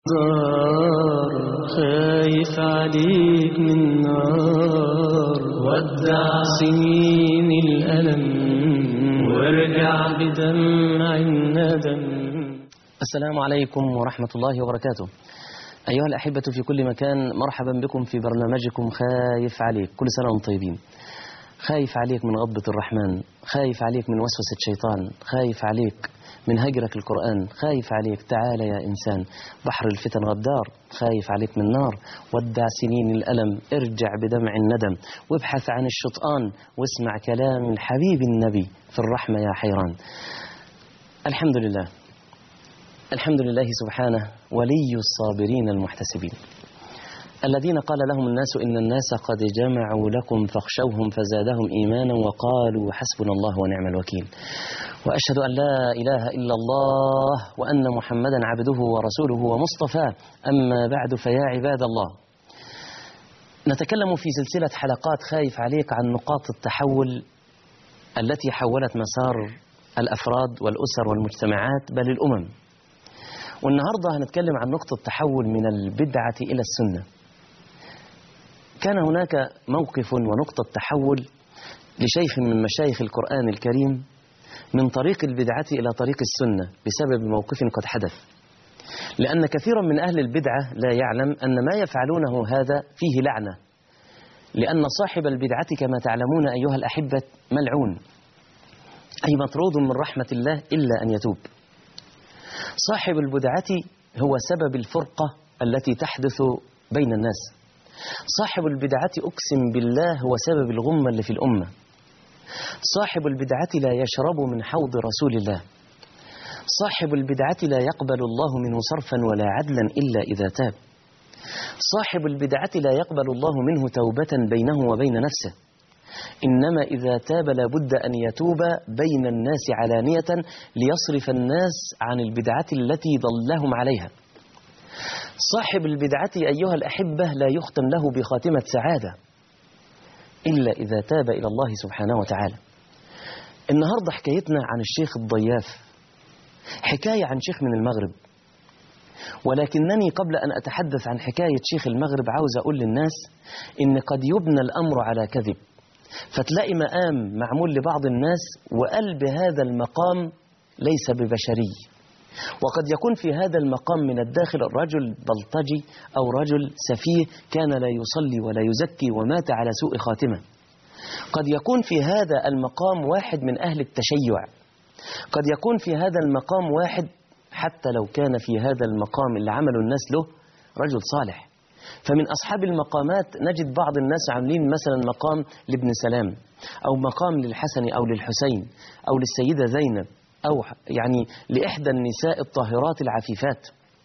دار خايف عليك من نار ودع سنين الألم وارجع بدمع الندم السلام عليكم ورحمة الله وبركاته أيها الأحبة في كل مكان مرحبا بكم في برنامجكم خايف عليك كل سنة وانتم طيبين خايف عليك من غضبة الرحمن خايف عليك من وسوسة الشيطان خايف عليك من هجرك القرآن خايف عليك تعال يا إنسان بحر الفتن غدار خايف عليك من نار ودع سنين الألم ارجع بدمع الندم وابحث عن الشطآن واسمع كلام الحبيب النبي في الرحمة يا حيران الحمد لله الحمد لله سبحانه ولي الصابرين المحتسبين الذين قال لهم الناس إن الناس قد جمعوا لكم فاخشوهم فزادهم إيمانا وقالوا حسبنا الله ونعم الوكيل وأشهد أن لا إله إلا الله وأن محمدا عبده ورسوله ومصطفاه أما بعد فيا عباد الله نتكلم في سلسلة حلقات خايف عليك عن نقاط التحول التي حولت مسار الأفراد والأسر والمجتمعات بل الأمم والنهاردة هنتكلم عن نقطة تحول من البدعة إلى السنة كان هناك موقف ونقطة تحول لشيخ من مشايخ القرآن الكريم من طريق البدعة إلى طريق السنة بسبب موقف قد حدث لأن كثيرا من أهل البدعة لا يعلم أن ما يفعلونه هذا فيه لعنة لأن صاحب البدعة كما تعلمون أيها الأحبة ملعون أي مطرود من رحمة الله إلا أن يتوب صاحب البدعة هو سبب الفرقة التي تحدث بين الناس صاحب البدعة أقسم بالله هو سبب الغمة اللي في الأمة صاحب البدعة لا يشرب من حوض رسول الله صاحب البدعة لا يقبل الله منه صرفا ولا عدلا إلا إذا تاب صاحب البدعة لا يقبل الله منه توبة بينه وبين نفسه إنما إذا تاب لابد أن يتوب بين الناس علانية ليصرف الناس عن البدعة التي ضلهم عليها صاحب البدعة أيها الأحبة لا يختم له بخاتمة سعادة إلا إذا تاب إلى الله سبحانه وتعالى النهاردة حكايتنا عن الشيخ الضياف حكاية عن شيخ من المغرب ولكنني قبل أن أتحدث عن حكاية شيخ المغرب عاوز أقول للناس إن قد يبنى الأمر على كذب فتلاقي مقام معمول لبعض الناس وقلب هذا المقام ليس ببشري وقد يكون في هذا المقام من الداخل رجل بلطجي أو رجل سفيه كان لا يصلي ولا يزكي ومات على سوء خاتمة قد يكون في هذا المقام واحد من أهل التشيع قد يكون في هذا المقام واحد حتى لو كان في هذا المقام اللي عملوا الناس له رجل صالح فمن أصحاب المقامات نجد بعض الناس عاملين مثلا مقام لابن سلام أو مقام للحسن أو للحسين أو للسيدة زينب أو يعني لإحدى النساء الطاهرات العفيفات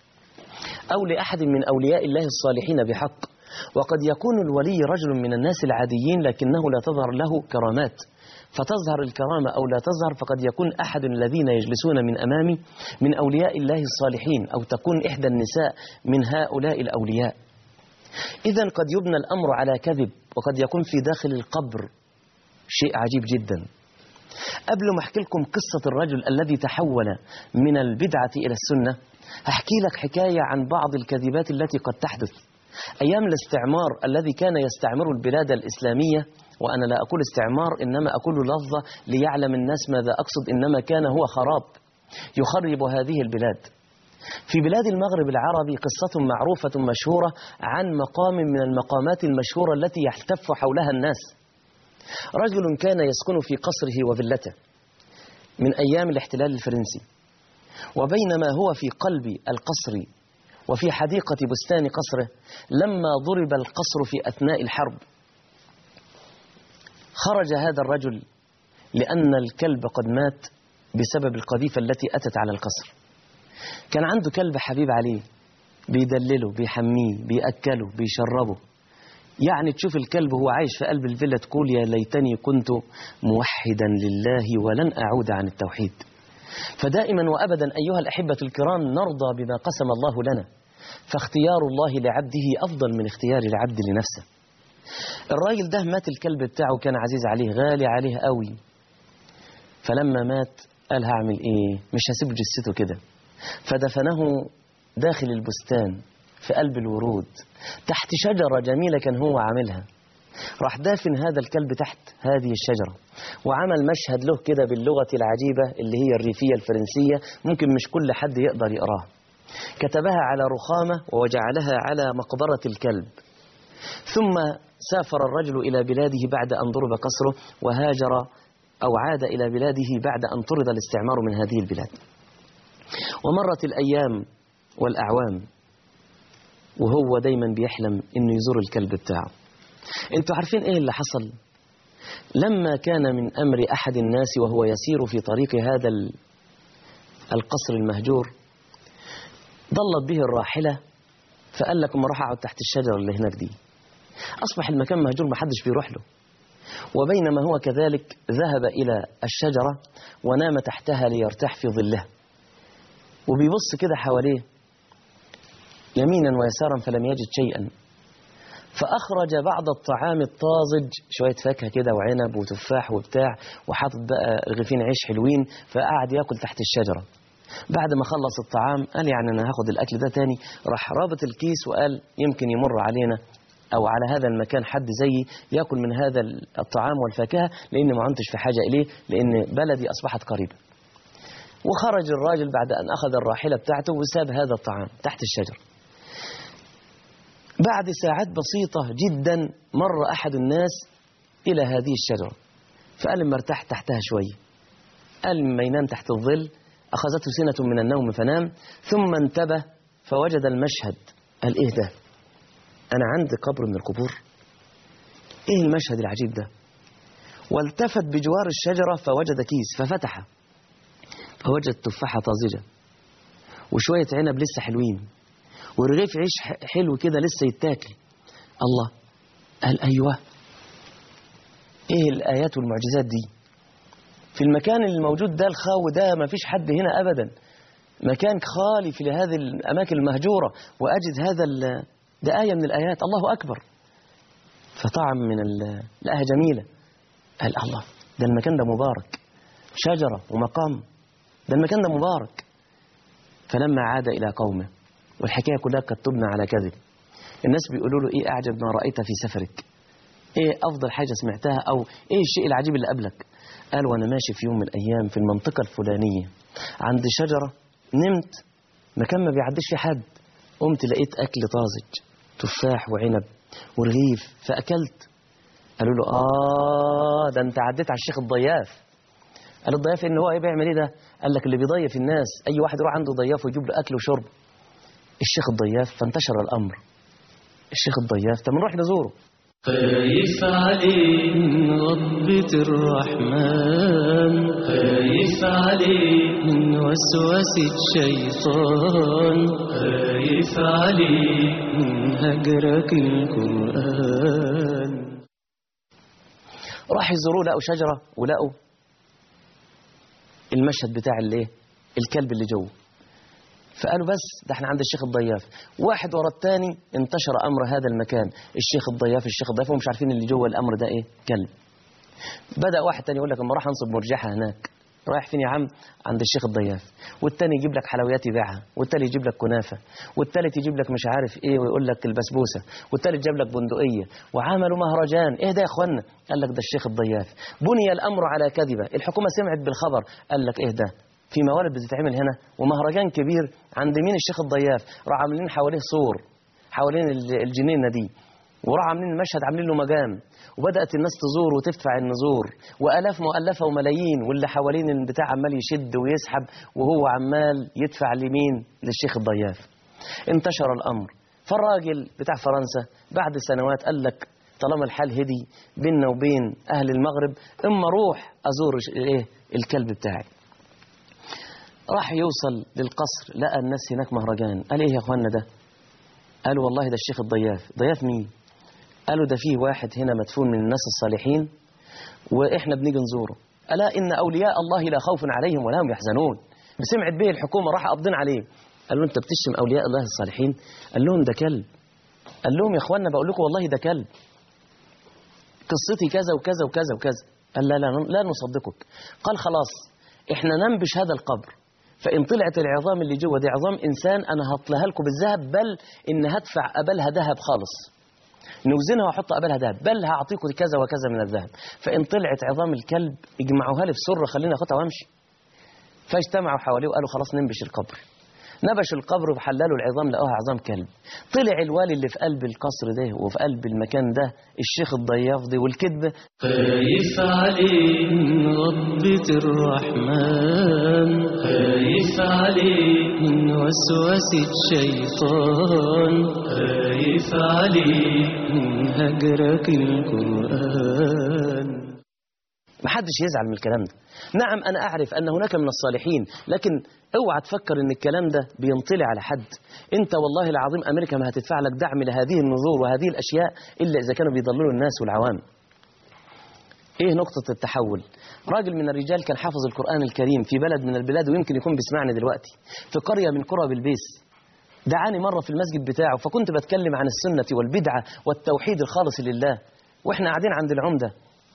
أو لأحد من أولياء الله الصالحين بحق وقد يكون الولي رجل من الناس العاديين لكنه لا تظهر له كرامات فتظهر الكرامة أو لا تظهر فقد يكون أحد الذين يجلسون من أمامي من أولياء الله الصالحين أو تكون إحدى النساء من هؤلاء الأولياء إذا قد يبنى الأمر على كذب وقد يكون في داخل القبر شيء عجيب جدا قبل ما أحكي لكم قصة الرجل الذي تحول من البدعة إلى السنة هحكي لك حكاية عن بعض الكذبات التي قد تحدث أيام الاستعمار الذي كان يستعمر البلاد الإسلامية وأنا لا أقول استعمار إنما أقول لفظة ليعلم الناس ماذا أقصد إنما كان هو خراب يخرب هذه البلاد في بلاد المغرب العربي قصة معروفة مشهورة عن مقام من المقامات المشهورة التي يحتف حولها الناس رجل كان يسكن في قصره وفلته من أيام الاحتلال الفرنسي وبينما هو في قلب القصر وفي حديقة بستان قصره لما ضرب القصر في أثناء الحرب خرج هذا الرجل لأن الكلب قد مات بسبب القذيفة التي أتت على القصر كان عنده كلب حبيب عليه بيدلله بيحميه بيأكله بيشربه يعني تشوف الكلب هو عايش في قلب الفيلا تقول يا ليتني كنت موحدا لله ولن أعود عن التوحيد فدائما وأبدا أيها الأحبة الكرام نرضى بما قسم الله لنا فاختيار الله لعبده أفضل من اختيار العبد لنفسه الراجل ده مات الكلب بتاعه كان عزيز عليه غالي عليه قوي فلما مات قال هعمل ايه مش هسيب جثته كده فدفنه داخل البستان في قلب الورود تحت شجرة جميلة كان هو عاملها راح دافن هذا الكلب تحت هذه الشجرة وعمل مشهد له كده باللغة العجيبة اللي هي الريفية الفرنسية ممكن مش كل حد يقدر يقراها كتبها على رخامة وجعلها على مقبرة الكلب ثم سافر الرجل إلى بلاده بعد أن ضرب قصره وهاجر أو عاد إلى بلاده بعد أن طرد الاستعمار من هذه البلاد ومرت الأيام والأعوام وهو دايما بيحلم إنه يزور الكلب بتاعه انتوا عارفين ايه اللي حصل لما كان من أمر أحد الناس وهو يسير في طريق هذا ال- القصر المهجور ضلت به الراحلة فقال لكم راح أقعد تحت الشجرة اللي هناك دي أصبح المكان مهجور محدش بيروح له وبينما هو كذلك ذهب إلى الشجرة ونام تحتها ليرتاح في ظلها وبيبص كده حواليه يمينا ويسارا فلم يجد شيئا فأخرج بعض الطعام الطازج شوية فاكهة كده وعنب وتفاح وبتاع وحاطط بقى رغيفين عيش حلوين فقعد ياكل تحت الشجرة بعد ما خلص الطعام قال يعني أنا هاخد الأكل ده تاني راح رابط الكيس وقال يمكن يمر علينا أو على هذا المكان حد زيي يأكل من هذا الطعام والفاكهة لأن ما عنتش في حاجة إليه لأن بلدي أصبحت قريبة وخرج الراجل بعد أن أخذ الراحلة بتاعته وساب هذا الطعام تحت الشجرة بعد ساعات بسيطة جدا مر أحد الناس إلى هذه الشجرة فقال لما ارتاح تحتها شوية قال لما ينام تحت الظل أخذته سنة من النوم فنام ثم انتبه فوجد المشهد قال إيه ده أنا عندي قبر من القبور إيه المشهد العجيب ده والتفت بجوار الشجرة فوجد كيس ففتحه فوجد تفاحة طازجة وشوية عنب لسه حلوين ورغيف عيش ح- حلو كده لسه يتاكل الله قال أيوة إيه الآيات والمعجزات دي في المكان الموجود ده الخاو ده ما فيش حد هنا أبدا مكان خالي في هذه الأماكن المهجورة وأجد هذا ال- ده آية من الآيات الله أكبر فطعم من ال- الآية جميلة قال الله ده المكان ده مبارك شجرة ومقام ده المكان ده مبارك فلما عاد إلى قومه والحكاية كلها قد تبنى على كذب الناس بيقولوا له إيه أعجب ما رأيت في سفرك إيه أفضل حاجة سمعتها أو إيه الشيء العجيب اللي قبلك قال وأنا ماشي في يوم من الأيام في المنطقة الفلانية عند شجرة نمت مكان ما بيعديش فيه حد قمت لقيت أكل طازج تفاح وعنب ورغيف فأكلت قالوا له آه ده أنت عديت على الشيخ الضياف قال الضياف إن هو إيه بيعمل إيه ده قال لك اللي بيضيف الناس أي واحد يروح عنده ضياف ويجيب له أكل وشرب الشيخ الضياف فانتشر الأمر الشيخ الضياف طب نروح نزوره خايف عليك من غضبة الرحمن خايف عليك من وسوسة الشيطان خايف عليك من هجرك القرآن راح يزوروه لقوا شجرة ولقوا المشهد بتاع الايه الكلب اللي جوه فقالوا بس ده احنا عند الشيخ الضياف واحد ورا الثاني انتشر امر هذا المكان الشيخ الضياف الشيخ الضياف ومش عارفين اللي جوه الامر ده ايه كلب بدا واحد تاني يقول لك اما اروح انصب مرجحه هناك رايح فين يا عم عند الشيخ الضياف والتاني يجيب لك حلويات يبيعها والتالت يجيب لك كنافه والتالت يجيب لك مش عارف ايه ويقول لك البسبوسه والتالت جاب لك بندقيه وعملوا مهرجان ايه ده يا اخوانا قال لك ده الشيخ الضياف بني الامر على كذبه الحكومه سمعت بالخبر قال لك ايه ده في موالد بتتعمل هنا ومهرجان كبير عند مين الشيخ الضياف راح عاملين حواليه سور حوالين ال- الجنينه دي وراح عاملين المشهد عاملين له مجام وبدات الناس تزور وتدفع النزور والاف مؤلفه وملايين واللي حوالين البتاع عمال يشد ويسحب وهو عمال يدفع لمين للشيخ الضياف انتشر الامر فالراجل بتاع فرنسا بعد سنوات قال لك طالما الحال هدي بيننا وبين اهل المغرب اما اروح ازور ش- ايه الكلب بتاعي راح يوصل للقصر لقى الناس هناك مهرجان قال ايه يا اخوانا ده قالوا والله ده الشيخ الضياف ضياف مين قالوا ده فيه واحد هنا مدفون من الناس الصالحين واحنا بنيجي نزوره الا ان اولياء الله لا خوف عليهم ولا هم يحزنون بسمعت به الحكومه راح قابضين عليه قالوا انت بتشتم اولياء الله الصالحين قال لهم ده كلب قال لهم يا اخوانا بقول لكم والله ده كلب قصتي كذا وكذا وكذا وكذا قال لا لا لا نصدقك قال خلاص احنا ننبش هذا القبر فإن طلعت العظام اللي جوه دي عظام إنسان أنا هطلها لكم بالذهب بل إن هدفع قبلها ذهب خالص نوزنها واحط قبلها ذهب بل هعطيكم كذا وكذا من الذهب فإن طلعت عظام الكلب اجمعوها لي بسرة خليني أخدها وأمشي فاجتمعوا حواليه وقالوا خلاص ننبش القبر نبشوا القبر وحللوا العظام لقوها عظام كلب طلع الوالي اللي في قلب القصر ده وفي قلب المكان ده الشيخ الضياف ده والكذبة خايف عليه من غضبة الرحمن خايف عليه من وسوسة الشيطان خايف عليه من هجرك القرآن محدش يزعل من الكلام ده نعم أنا أعرف أن هناك من الصالحين لكن اوعى تفكر ان الكلام ده بينطلي على حد انت والله العظيم امريكا ما هتدفع لك دعم لهذه النذور وهذه الاشياء الا اذا كانوا بيضللوا الناس والعوام ايه نقطة التحول راجل من الرجال كان حافظ القرآن الكريم في بلد من البلاد ويمكن يكون بيسمعني دلوقتي في قرية من قرى بالبيس دعاني مرة في المسجد بتاعه فكنت بتكلم عن السنة والبدعة والتوحيد الخالص لله واحنا قاعدين عند العمدة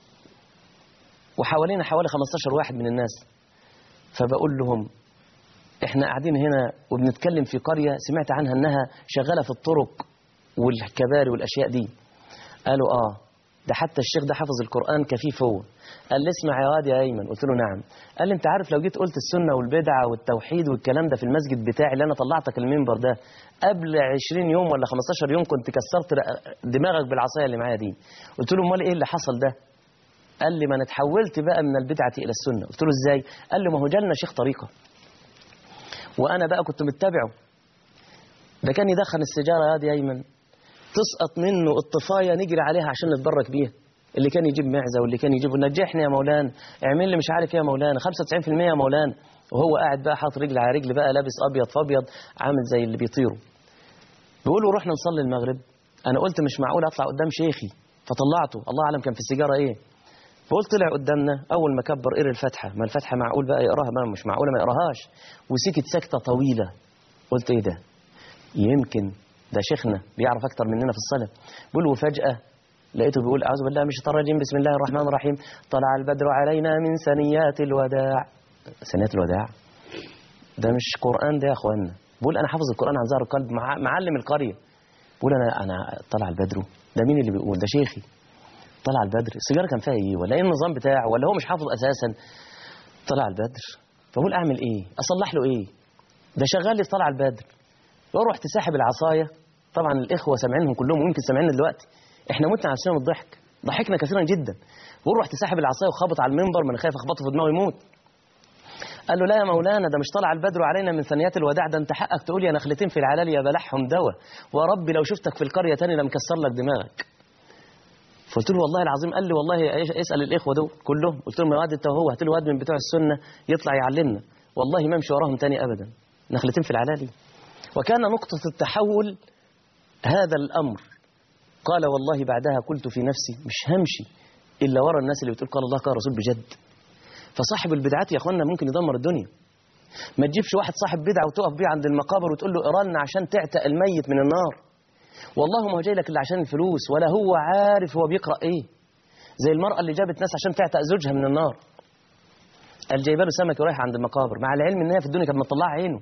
وحوالينا حوالي 15 واحد من الناس فبقول لهم احنا قاعدين هنا وبنتكلم في قرية سمعت عنها انها شغالة في الطرق والكباري والاشياء دي قالوا اه ده حتى الشيخ ده حافظ القرآن كفيف هو قال لي اسمع يا واد يا ايمن قلت له نعم قال لي انت عارف لو جيت قلت السنة والبدعة والتوحيد والكلام ده في المسجد بتاعي اللي انا طلعتك المنبر ده قبل 20 يوم ولا 15 يوم كنت كسرت دماغك بالعصايه اللي معايا دي قلت له امال ايه اللي حصل ده قال لي ما انا اتحولت بقى من البدعة الى السنة قلت له ازاي قال لي ما هو جالنا شيخ طريقة وانا بقى كنت متبعه ده كان يدخن السيجاره يا دي ايمن تسقط منه الطفايه نجري عليها عشان نتبرك بيها اللي كان يجيب معزه واللي كان يجيب نجحني يا مولانا اعمل لي مش عارف ايه يا مولانا 95% يا مولانا وهو قاعد بقى حاطط رجل على رجل بقى لابس ابيض فابيض عامل زي اللي بيطيروا بيقولوا رحنا نصلي المغرب انا قلت مش معقول اطلع قدام شيخي فطلعته الله اعلم كان في السيجاره ايه فقلت طلع قدامنا اول ما كبر قري الفاتحه ما الفاتحه معقول بقى يقراها ما مش معقوله ما يقراهاش وسكت سكته طويله قلت ايه ده يمكن ده شيخنا بيعرف اكتر مننا في الصلاه بيقول وفجاه لقيته بيقول اعوذ بالله من الشيطان الرجيم بسم الله الرحمن الرحيم طلع البدر علينا من ثنيات الوداع ثنيات الوداع ده مش قران ده يا اخوانا بيقول انا حافظ القران عن ظهر القلب مع معلم القريه بيقول انا انا طلع البدر ده مين اللي بيقول ده شيخي طلع البدر السيجاره كان فيها ايه ولا ايه النظام بتاعه ولا هو مش حافظ اساسا طلع البدر فبقول اعمل ايه اصلح له ايه ده شغال لي طلع البدر لو رحت ساحب العصايه طبعا الاخوه سامعينهم كلهم ويمكن سامعيننا دلوقتي احنا متنا على من الضحك ضحكنا كثيرا جدا بقول رحت ساحب العصايه وخبط على المنبر ما انا خايف اخبطه في دماغه يموت قال له لا يا مولانا ده مش طلع البدر علينا من ثنيات الوداع ده انت حقك تقول يا نخلتين في العلال يا بلعهم دواء وربي لو شفتك في القريه تاني لمكسر لك دماغك فقلت له والله العظيم قال لي والله اسال الاخوه دول كلهم قلت لهم يا واد انت وهو هات له واد من بتوع السنه يطلع يعلمنا والله ما امشي وراهم تاني ابدا نخلتين في العلالي وكان نقطه التحول هذا الامر قال والله بعدها قلت في نفسي مش همشي الا ورا الناس اللي بتقول قال الله قال رسول بجد فصاحب البدعات يا اخوانا ممكن يدمر الدنيا ما تجيبش واحد صاحب بدعه وتقف بيه عند المقابر وتقول له اقرا عشان تعتق الميت من النار والله ما هو جاي لك الا عشان الفلوس ولا هو عارف هو بيقرا ايه زي المراه اللي جابت ناس عشان تعتق زوجها من النار قال جايبه له سمك ورايح عند المقابر مع العلم ان هي في الدنيا كانت مطلعه عينه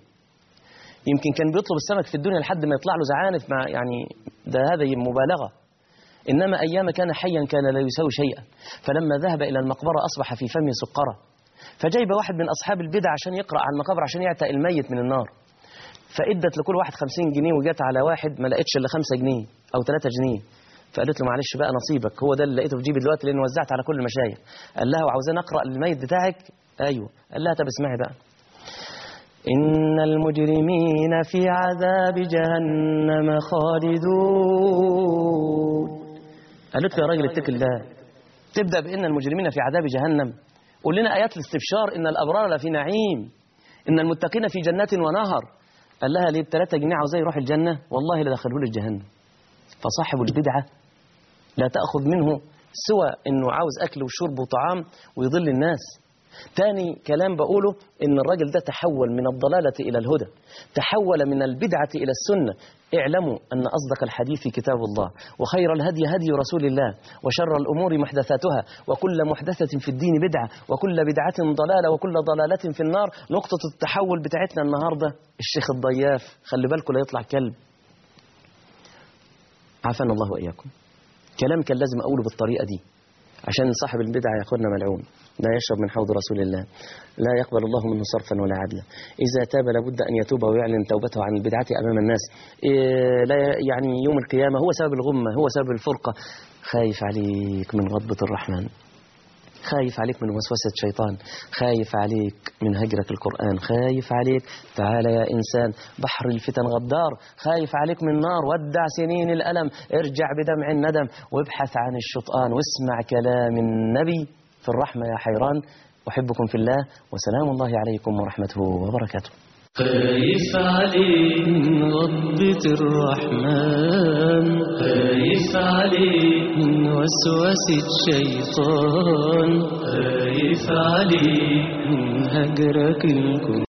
يمكن كان بيطلب السمك في الدنيا لحد ما يطلع له زعانف مع يعني ده هذه مبالغه انما ايام كان حيا كان لا يساوي شيئا فلما ذهب الى المقبره اصبح في فمه سقره فجايب واحد من اصحاب البدع عشان يقرا على المقابر عشان يعتق الميت من النار فادت لكل واحد 50 جنيه وجت على واحد ما لقيتش الا 5 جنيه او 3 جنيه فقالت له معلش بقى نصيبك هو ده اللي لقيته في جيبي دلوقتي لان وزعت على كل المشايخ قال لها وعاوزين اقرا للميت بتاعك ايوه قال لها طب اسمعي بقى إن المجرمين في عذاب جهنم خالدون قالت له يا راجل اتق الله تبدأ بإن المجرمين في عذاب جهنم قول لنا آيات الاستبشار إن الأبرار لفي نعيم إن المتقين في جنات ونهر قال لها ليه بثلاثة جنيه عاوزاه يروح الجنة والله لدخله له الجهنم فصاحب البدعة لا تأخذ منه سوى إنه عاوز أكل وشرب وطعام ويضل الناس تاني كلام بقوله إن الراجل ده تحول من الضلالة إلى الهدى تحول من البدعة إلى السنة اعلموا أن أصدق الحديث كتاب الله وخير الهدي هدي رسول الله وشر الأمور محدثاتها وكل محدثة في الدين بدعة وكل بدعة ضلالة وكل ضلالة في النار نقطة التحول بتاعتنا النهاردة الشيخ الضياف خلي بالكم لا يطلع كلب عافانا الله وإياكم كلام كان لازم أقوله بالطريقة دي عشان صاحب البدعة ياخدنا ملعون لا يشرب من حوض رسول الله لا يقبل الله منه صرفا ولا عدلا إذا تاب لابد أن يتوب ويعلن توبته عن البدعة أمام الناس إيه لا يعني يوم القيامة هو سبب الغمة هو سبب الفرقة خايف عليك من غضبة الرحمن خايف عليك من وسوسة شيطان خايف عليك من هجرك القرآن خايف عليك تعال يا إنسان بحر الفتن غدار خايف عليك من نار ودع سنين الألم ارجع بدمع الندم وابحث عن الشطآن واسمع كلام النبي في الرحمة يا حيران أحبكم في الله وسلام الله عليكم ورحمته وبركاته خايف عليك من غضبة الرحمن خايف عليك من وسوسة الشيطان خايف عليك من هجرك الكل